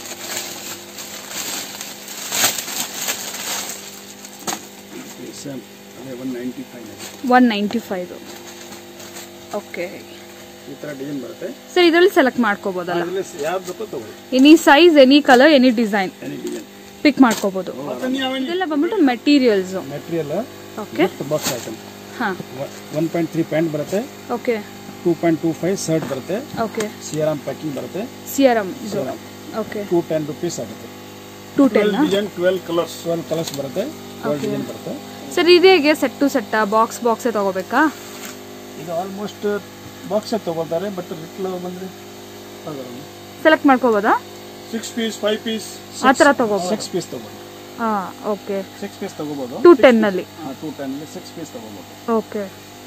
ಸೇಮ್ ಅದೇ one ninety five one ninety five okay ಈ ಥರ ಡಿಸೈನ್ ಬರುತ್ತೆ ಸರ್ ಇದರಲ್ಲಿ ಸೆಲೆಕ್ಟ್ ಮಾಡ್ಕೋಬೋದಲ್ಲ ಅದರಲ್ಲಿ ಯಾವ್ದು ಬೇಕೋ ತಗೊಳ್ಳಿ any size any colour any design any design pick ಮಾಡ್ಕೋಬೋದು ಇದೆಲ್ಲ ಬಂದ್ಬಿಟ್ಟು materials material okay box item ಹಾಂ ಒನ್ ಪಾಯಿಂಟ್ ತ್ರೀ ಪ್ಯಾಂಟ್ ಬರುತ್ತೆ okay two point two five shirt ಬರುತ್ತೆ ಓಕೆ ಸಿಯರಾಮ್ ಪ್ಯಾಕಿಂಗ್ ಬರುತ್ತೆ ಸಿಯರಮ್ ಇದು ಓಕೆ ಟೂ ಟೆನ್ ರುಪೀಸ್ ಆಗುತ್ತೆ two ten design twelve colours twelve colours ಬರುತ್ತೆ ಟ್ವೆಲ್ ಡಿಸೈನ್ ಬರುತ್ತೆ ಸರ್ ಇದೇಗೆ ಸೆಟ್ ಟು ಸೆಟ್ಟಾ ಬಾಕ್ಸ್ ಬಾಕ್ಸೇ ತಗೋಬೇಕಾ ಇದು ಆಲ್ಮೋಸ್ಟ್ ಬಾಕ್ಸೇ ತಗೊಳ್ತಾರೆ ಬಟ್ ರಿಟ್ಲ್ ಬಂದರೆ ಸೆಲೆಕ್ಟ್ ಮಾಡ್ಕೋಬೋದಾ ಸಿಕ್ಸ್ ಪೀಸ್ ಫೈವ್ ಪೀಸ್ ಆ ಥರ ತಗೋಬೋದು ಸಿಕ್ಸ್ ಪೀಸ್ ತಗೊಳ್ಳಿ ಹಾಂ ಓಕೆ ಸಿಕ್ಸ್ ಪೀಸ್ ತಗೋಬೋದು ಟೂ ಟೆನ್ನಲ್ಲಿ ಟೂ ಟೆನ್ಗೆ ಸಿಕ್ಸ್ ಪೀಸ್ ತಗೋಬೋದು ಓಕೆ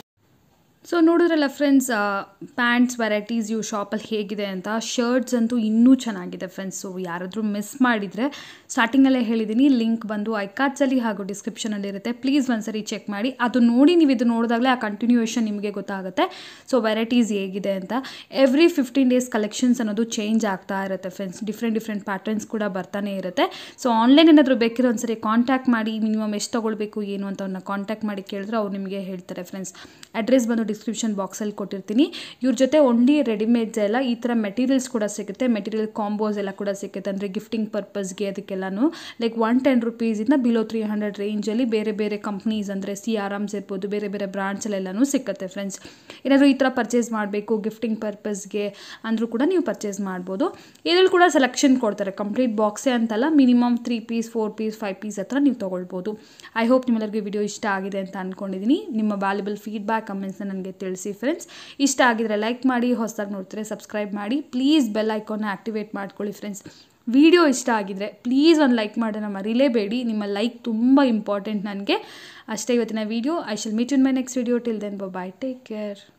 ಸೊ ನೋಡಿದ್ರಲ್ಲ ಫ್ರೆಂಡ್ಸ್ ಪ್ಯಾಂಟ್ಸ್ ವೆರೈಟೀಸ್ ಇವು ಶಾಪಲ್ಲಿ ಹೇಗಿದೆ ಅಂತ ಶರ್ಟ್ಸ್ ಅಂತೂ ಇನ್ನೂ ಚೆನ್ನಾಗಿದೆ ಫ್ರೆಂಡ್ಸ್ ಸೊ ಯಾರಾದರೂ ಮಿಸ್ ಮಾಡಿದರೆ ಸ್ಟಾರ್ಟಿಂಗಲ್ಲೇ ಹೇಳಿದ್ದೀನಿ ಲಿಂಕ್ ಬಂದು ಐಕಾಟ್ಸಲ್ಲಿ ಹಾಗೂ ಡಿಸ್ಕ್ರಿಪ್ಷನಲ್ಲಿ ಇರುತ್ತೆ ಪ್ಲೀಸ್ ಒಂದ್ಸರಿ ಚೆಕ್ ಮಾಡಿ ಅದು ನೋಡಿ ನೀವು ಇದು ನೋಡಿದಾಗಲೇ ಆ ಕಂಟಿನ್ಯೂಯೇಷನ್ ನಿಮಗೆ ಗೊತ್ತಾಗುತ್ತೆ ಸೊ ವೆರೈಟೀಸ್ ಹೇಗಿದೆ ಅಂತ ಎವ್ರಿ ಫಿಫ್ಟೀನ್ ಡೇಸ್ ಕಲೆಕ್ಷನ್ಸ್ ಅನ್ನೋದು ಚೇಂಜ್ ಆಗ್ತಾ ಇರುತ್ತೆ ಫ್ರೆಂಡ್ಸ್ ಡಿಫ್ರೆಂಟ್ ಡಿಫ್ರೆಂಟ್ ಪ್ಯಾಟರ್ನ್ಸ್ ಕೂಡ ಬರ್ತಾನೆ ಇರುತ್ತೆ ಸೊ ಆನ್ಲೈನ್ ಏನಾದರೂ ಬೇಕಿರೋ ಒಂದ್ಸರಿ ಕಾಂಟ್ಯಾಕ್ಟ್ ಮಾಡಿ ಮಿನಿಮಮ್ ಎಷ್ಟು ತೊಗೊಳ್ಬೇಕು ಏನು ಅಂತ ಅವ್ರನ್ನ ಕಾಂಟ್ಯಾಕ್ಟ್ ಮಾಡಿ ಕೇಳಿದ್ರೆ ಅವ್ರು ನಿಮಗೆ ಹೇಳ್ತಾರೆ ಫ್ರೆಂಡ್ಸ್ ಅಡ್ರೆಸ್ ಬಂದು ಡಿಸ್ಕ್ರಿಪ್ಷನ್ ಬಾಕ್ಸಲ್ಲಿ ಕೊಟ್ಟಿರ್ತೀನಿ ಇವ್ರ ಜೊತೆ ಓನ್ಲಿ ರೆಡಿಮೇಡ್ಸ್ ಎಲ್ಲ ಈ ಥರ ಮೆಟೀರಿಯಲ್ಸ್ ಕೂಡ ಸಿಗುತ್ತೆ ಮೆಟೀರಿಯಲ್ ಕಾಂಬೋಸ್ ಎಲ್ಲ ಕೂಡ ಸಿಗುತ್ತೆ ಅಂದರೆ ಗಿಫ್ಟಿಂಗ್ ಪರ್ಪಸ್ಗೆ ಅದಕ್ಕೆಲ್ಲನೂ ಲೈಕ್ ಒನ್ ಟೆನ್ ರುಪೀಸಿಂದ ಬಿಲೋ ತ್ರೀ ಹಂಡ್ರೆಡ್ ರೇಂಜಲ್ಲಿ ಬೇರೆ ಬೇರೆ ಕಂಪ್ನೀಸ್ ಅಂದರೆ ಸಿ ಆರಾಮ್ಸ್ ಇರ್ಬೋದು ಬೇರೆ ಬೇರೆ ಬ್ರಾಂಡ್ಸಲ್ಲೆಲ್ಲನೂ ಸಿಗುತ್ತೆ ಫ್ರೆಂಡ್ಸ್ ಏನಾದರೂ ಈ ಥರ ಪರ್ಚೇಸ್ ಮಾಡಬೇಕು ಗಿಫ್ಟಿಂಗ್ ಪರ್ಪಸ್ಗೆ ಅಂದರೂ ಕೂಡ ನೀವು ಪರ್ಚೇಸ್ ಮಾಡ್ಬೋದು ಇದರಲ್ಲಿ ಕೂಡ ಸೆಲೆಕ್ಷನ್ ಕೊಡ್ತಾರೆ ಕಂಪ್ಲೀಟ್ ಬಾಕ್ಸೇ ಅಂತಲ್ಲ minimum three piece four piece five piece ಹತ್ರ ನೀವು ತೊಗೊಳ್ಬೋದು ಐ ಹೋಪ್ ನಿಮ್ಮೆಲ್ಲರಿಗೂ ವಿಡಿಯೋ ಇಷ್ಟ ಆಗಿದೆ ಅಂತ ಅಂದ್ಕೊಂಡಿದ್ದೀನಿ ನಿಮ್ಮ ವ್ಯಾಲ್ಯುಬಲ್ ಫೀಡ್ಬ್ಯಾಕ್ ಕಮೆಂಟ್ಸ್ನ ನನಗೆ ತಿಳಿಸಿ ಫ್ರೆಂಡ್ಸ್ ಇಷ್ಟ ಆಗಿದ್ರೆ ಲೈಕ್ ಮಾಡಿ ಹೊಸದಾಗಿ ನೋಡ್ತಾರೆ ಸಬ್ಸ್ಕ್ರೈಬ್ ಮಾಡಿ ಪ್ಲೀಸ್ ಬೆಲ್ ಐಕಾನ್ನ ಆ್ಯಕ್ಟಿವೇಟ್ ಮಾಡ್ಕೊಳ್ಳಿ ಫ್ರೆಂಡ್ಸ್ ವಿಡಿಯೋ ಇಷ್ಟ ಆಗಿದ್ರೆ ಪ್ಲೀಸ್ ಒಂದು ಲೈಕ್ ಮಾಡೋಣ ಮರಿಲೇಬೇಡಿ ನಿಮ್ಮ ಲೈಕ್ ತುಂಬ ಇಂಪಾರ್ಟೆಂಟ್ ನನಗೆ ಅಷ್ಟೇ ಇವತ್ತಿನ video I shall meet in my next video till then bye take care